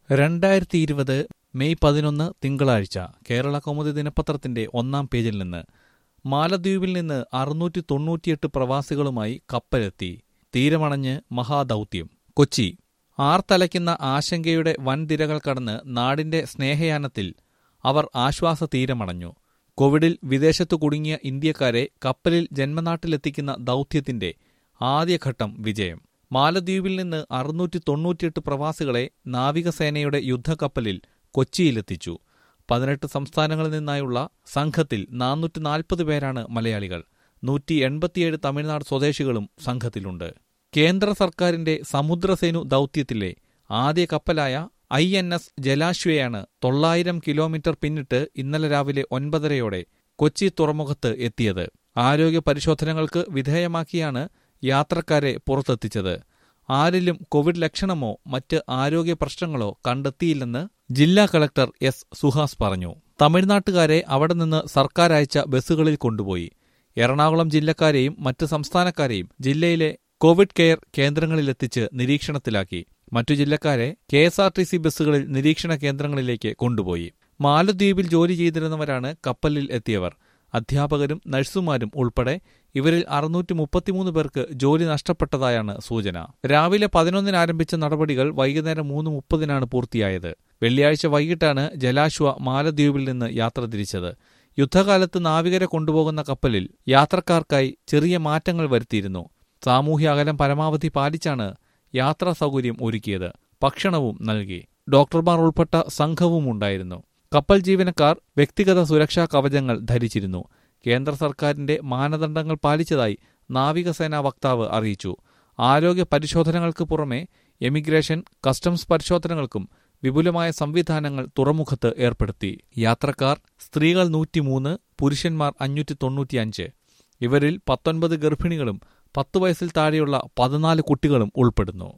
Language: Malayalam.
രണ്ടായിരത്തി ഇരുപത് മെയ് പതിനൊന്ന് തിങ്കളാഴ്ച കേരള കൗമുദി ദിനപത്രത്തിന്റെ ഒന്നാം പേജിൽ നിന്ന് മാലദ്വീപിൽ നിന്ന് അറുന്നൂറ്റി തൊണ്ണൂറ്റിയെട്ട് പ്രവാസികളുമായി കപ്പലെത്തി തീരമണഞ്ഞ് മഹാദൌത്യം കൊച്ചി ആർത്തലയ്ക്കുന്ന ആശങ്കയുടെ വൻതിരകൾ കടന്ന് നാടിന്റെ സ്നേഹയാനത്തിൽ അവർ ആശ്വാസ തീരമണഞ്ഞു കോവിഡിൽ വിദേശത്തു കുടുങ്ങിയ ഇന്ത്യക്കാരെ കപ്പലിൽ ജന്മനാട്ടിലെത്തിക്കുന്ന ദൌത്യത്തിന്റെ ആദ്യഘട്ടം വിജയം മാലദ്വീപിൽ നിന്ന് അറുന്നൂറ്റി തൊണ്ണൂറ്റിയെട്ട് പ്രവാസികളെ നാവികസേനയുടെ യുദ്ധക്കപ്പലിൽ കൊച്ചിയിലെത്തിച്ചു പതിനെട്ട് സംസ്ഥാനങ്ങളിൽ നിന്നായുള്ള സംഘത്തിൽ നാനൂറ്റി നാൽപ്പത് പേരാണ് മലയാളികൾ നൂറ്റി എൺപത്തിയേഴ് തമിഴ്നാട് സ്വദേശികളും സംഘത്തിലുണ്ട് കേന്ദ്ര സർക്കാരിന്റെ സമുദ്രസേനു ദൌത്യത്തിലെ ആദ്യ കപ്പലായ ഐ എൻ എസ് ജലാശ്വയാണ് തൊള്ളായിരം കിലോമീറ്റർ പിന്നിട്ട് ഇന്നലെ രാവിലെ ഒൻപതരയോടെ കൊച്ചി തുറമുഖത്ത് എത്തിയത് ആരോഗ്യ പരിശോധനകൾക്ക് വിധേയമാക്കിയാണ് യാത്രക്കാരെ പുറത്തെത്തിച്ചത് ആരിലും കോവിഡ് ലക്ഷണമോ മറ്റ് ആരോഗ്യ പ്രശ്നങ്ങളോ കണ്ടെത്തിയില്ലെന്ന് ജില്ലാ കളക്ടർ എസ് സുഹാസ് പറഞ്ഞു തമിഴ്നാട്ടുകാരെ അവിടെ നിന്ന് സർക്കാർ അയച്ച ബസ്സുകളിൽ കൊണ്ടുപോയി എറണാകുളം ജില്ലക്കാരെയും മറ്റ് സംസ്ഥാനക്കാരെയും ജില്ലയിലെ കോവിഡ് കെയർ കേന്ദ്രങ്ങളിലെത്തിച്ച് നിരീക്ഷണത്തിലാക്കി മറ്റു ജില്ലക്കാരെ K S R T C ബസ്സുകളിൽ നിരീക്ഷണ കേന്ദ്രങ്ങളിലേക്ക് കൊണ്ടുപോയി മാലദ്വീപിൽ ജോലി ചെയ്തിരുന്നവരാണ് കപ്പലിൽ എത്തിയവർ അധ്യാപകരും നഴ്സുമാരും ഉൾപ്പെടെ ഇവരിൽ അറുന്നൂറ്റി മുപ്പത്തിമൂന്ന് പേർക്ക് ജോലി നഷ്ടപ്പെട്ടതായാണ് സൂചന രാവിലെ പതിനൊന്നിന് ആരംഭിച്ച നടപടികൾ വൈകുന്നേരം മൂന്ന് മുപ്പതിനാണ് പൂർത്തിയായത് വെള്ളിയാഴ്ച വൈകിട്ടാണ് ജലാശ്വ മാലദ്വീപിൽ നിന്ന് യാത്ര തിരിച്ചത് യുദ്ധകാലത്ത് നാവികരെ കൊണ്ടുപോകുന്ന കപ്പലിൽ യാത്രക്കാർക്കായി ചെറിയ മാറ്റങ്ങൾ വരുത്തിയിരുന്നു സാമൂഹ്യ അകലം പരമാവധി പാലിച്ചാണ് യാത്രാ സൗകര്യം ഒരുക്കിയത് ഭക്ഷണവും നൽകി ഡോക്ടർമാർ ഉൾപ്പെട്ട സംഘവും ഉണ്ടായിരുന്നു കപ്പൽ ജീവനക്കാർ വ്യക്തിഗത സുരക്ഷാ കവചങ്ങൾ ധരിച്ചിരുന്നു കേന്ദ്ര സർക്കാരിന്റെ മാനദണ്ഡങ്ങൾ പാലിച്ചതായി നാവികസേനാ വക്താവ് അറിയിച്ചു ആരോഗ്യ പരിശോധനകൾക്ക് പുറമെ എമിഗ്രേഷൻ കസ്റ്റംസ് പരിശോധനകൾക്കും വിപുലമായ സംവിധാനങ്ങൾ തുറമുഖത്ത് ഏർപ്പെടുത്തി യാത്രക്കാർ സ്ത്രീകൾ നൂറ്റിമൂന്ന് പുരുഷന്മാർ അഞ്ഞൂറ്റി തൊണ്ണൂറ്റിയഞ്ച് ഇവരിൽ പത്തൊൻപത് ഗർഭിണികളും പത്ത് വയസ്സിൽ താഴെയുള്ള പതിനാല് കുട്ടികളും ഉൾപ്പെടുന്നു